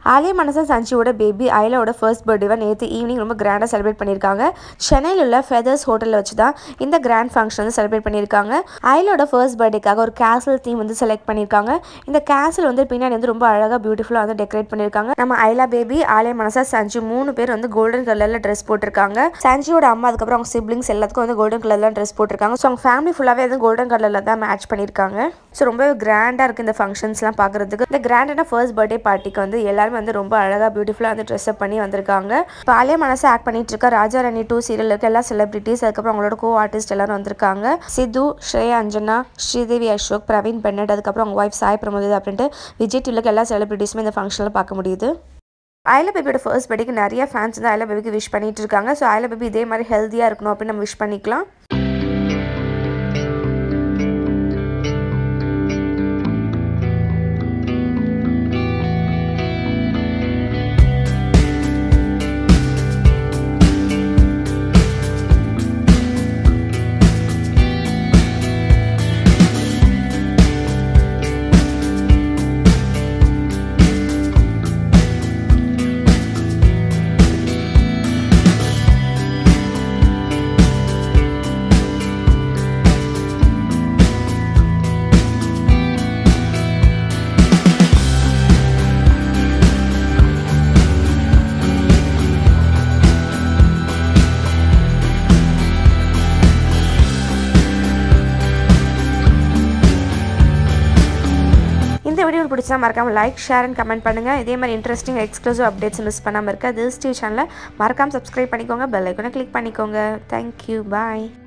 ஆலியா மனசா சஞ்சியோட baby ஐலாவோட first பர்த்டேவை நேற்று evening ரொம்ப கிராண்டாக செலிப்ரேட் பண்ணியிருக்காங்க சென்னையில் உள்ள ஃபெதர்ஸ் ஹோட்டலில் வச்சு தான் இந்த கிராண்ட் ஃபங்க்ஷன் வந்து செலிப்ரேட் பண்ணியிருக்காங்க ஐலோட ஃபர்ஸ்ட் பர்த்டேக்காக ஒரு கேசல் தீம் வந்து செலக்ட் பண்ணியிருக்காங்க இந்த கேசல் வந்து பின்னாடி வந்து ரொம்ப அழகாக பியூட்டிஃபுல்லாக வந்து டெக்கரேட் பண்ணியிருக்காங்க நம்ம ஐலா பேபி ஆலியா மனசா சஞ்சு மூணு பேர் வந்து கோல்டன் கலரில் ட்ரெஸ் போட்டிருக்காங்க சஞ்சியோட அம்மா அதுக்கப்புறம் அவங்க சிப்ளிங்ஸ் எல்லாத்துக்கும் வந்து கோல்டன் கலர்லாம் ட்ரெஸ் போட்டிருக்காங்க ஸோ அவங்க ஃபேமிலி ஃபுல்லாகவே வந்து கோல்டன் கலரில் தான் மேட்ச் பண்ணியிருக்காங்க ஸோ ரொம்ப கிராண்டாக இருக்குது இந்த ஃபங்க்ஷன்ஸ்லாம் பார்க்குறதுக்கு இந்த கிராண்டான ஃபர்ஸ்ட் பர்த்டே பார்ட்டிக்கு வந்து எல்லாருமே வந்து ரொம்ப அழகாக பியூட்டிஃபுல்லாக வந்து ட்ரெஸ் அப் பண்ணி வந்திருக்காங்க பாலிய மனசை ஆக்ட் பண்ணிட்டு இருக்க ராஜா ராணி டூ சீரியல் இருக்க எல்லா செலிபிரிட்டிஸ் அதுக்கப்புறம் அவங்களோட கோ ஆர்டிஸ்ட் எல்லாரும் வந்திருக்காங்க சித்து ஸ்ரேயா அஞ்சனா ஸ்ரீதேவி அசோக் பிரவீன் பென்னட் அதுக்கப்புறம் அவங்க ஒய்ஃப் சாய் பிரமோதித் அப்படின்ட்டு விஜய் டிவியில் இருக்க எல்லா செலிபிரிட்டிஸுமே இந்த ஃபங்க்ஷனில் பார்க்க முடியுது ஐலா பேபியோட ஃபர்ஸ்ட் பர்த்டேக்கு நிறைய ஃபேன்ஸ் வந்து ஐலா பேபிக்கு விஷ் பண்ணிட்டு இருக்காங்க ஸோ ஐலா பேபி இதே மாதிரி ஹெல்த்தியாக இருக்கணும் அப்படின்னு நம்ம விஷ் பண்ணிக்கலாம் இந்த வீடியோ பிடிச்சா மறக்காம லைக் ஷேர் அண்ட் கமெண்ட் பண்ணுங்க இதே மாதிரி இன்ட்ரெஸ்டிங் எக்ஸ்க்ளூசிவ் அப்டேட்ஸ் மிஸ் பண்ணாமல் இருக்க திஸ் டிவி சேனலை மறக்காம சப்ஸ்கிரைப் பண்ணிக்கோங்க பெல் ஐக்கனை கிளிக் பண்ணிக்கோங்க தேங்க்யூ பாய்